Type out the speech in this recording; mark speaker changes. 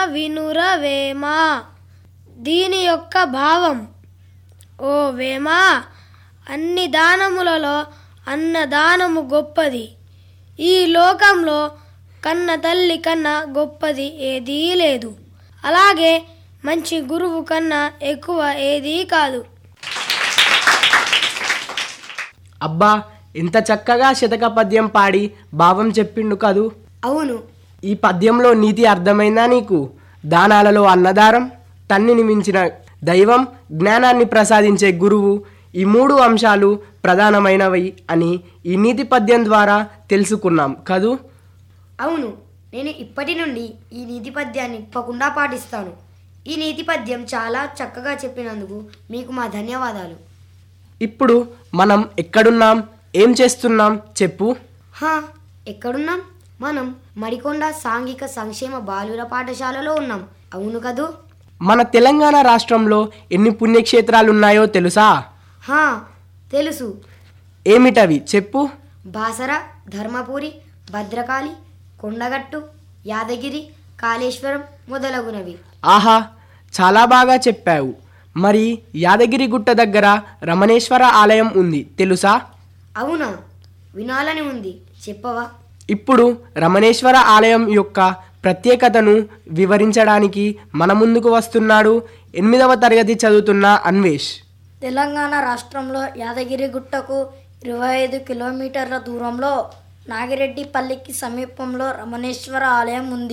Speaker 1: వినుర వేమ దీని యొక్క భావం ఓ వేమా అన్ని దానములలో అన్నదానము గొప్పది ఈ లోకంలో కన్న తల్లి కన్నా గొప్పది ఏదీ లేదు అలాగే మంచి గురువు కన్నా ఎక్కువ ఏదీ కాదు
Speaker 2: అబ్బా ఇంత చక్కగా శతక పద్యం పాడి భావం చెప్పిండు కదూ
Speaker 3: అవును
Speaker 2: ఈ పద్యంలో నీతి అర్థమైందా నీకు దానాలలో అన్నదానం తన్నిని మించిన దైవం జ్ఞానాన్ని ప్రసాదించే గురువు ఈ మూడు అంశాలు ప్రధానమైనవి అని ఈ నీతి పద్యం ద్వారా తెలుసుకున్నాం కదూ
Speaker 3: అవును నేను ఇప్పటి నుండి ఈ నీతి పద్యాన్ని తప్పకుండా పాటిస్తాను ఈ నీతి పద్యం చాలా చక్కగా చెప్పినందుకు మీకు మా ధన్యవాదాలు
Speaker 2: ఇప్పుడు మనం ఎక్కడున్నాం ఏం చేస్తున్నాం చెప్పు
Speaker 3: హా ఎక్కడున్నాం మనం మడికొండ సాంఘిక సంక్షేమ బాలుర పాఠశాలలో ఉన్నాం అవును కదూ
Speaker 2: మన తెలంగాణ రాష్ట్రంలో ఎన్ని పుణ్యక్షేత్రాలు ఉన్నాయో తెలుసా
Speaker 3: హా తెలుసు
Speaker 2: ఏమిటవి చెప్పు
Speaker 3: బాసర ధర్మపురి భద్రకాళి కొండగట్టు యాదగిరి కాళేశ్వరం మొదలగునవి
Speaker 2: ఆహా చాలా బాగా చెప్పావు మరి యాదగిరి గుట్ట దగ్గర రమణేశ్వర ఆలయం ఉంది తెలుసా
Speaker 3: అవునా వినాలని ఉంది చెప్పవా
Speaker 2: ఇప్పుడు రమణేశ్వర ఆలయం యొక్క ప్రత్యేకతను వివరించడానికి మన ముందుకు వస్తున్నాడు ఎనిమిదవ తరగతి చదువుతున్న అన్వేష్
Speaker 1: తెలంగాణ రాష్ట్రంలో యాదగిరి గుట్టకు ఇరవై ఐదు కిలోమీటర్ల దూరంలో నాగిరెడ్డిపల్లికి సమీపంలో రమణేశ్వర ఆలయం ఉంది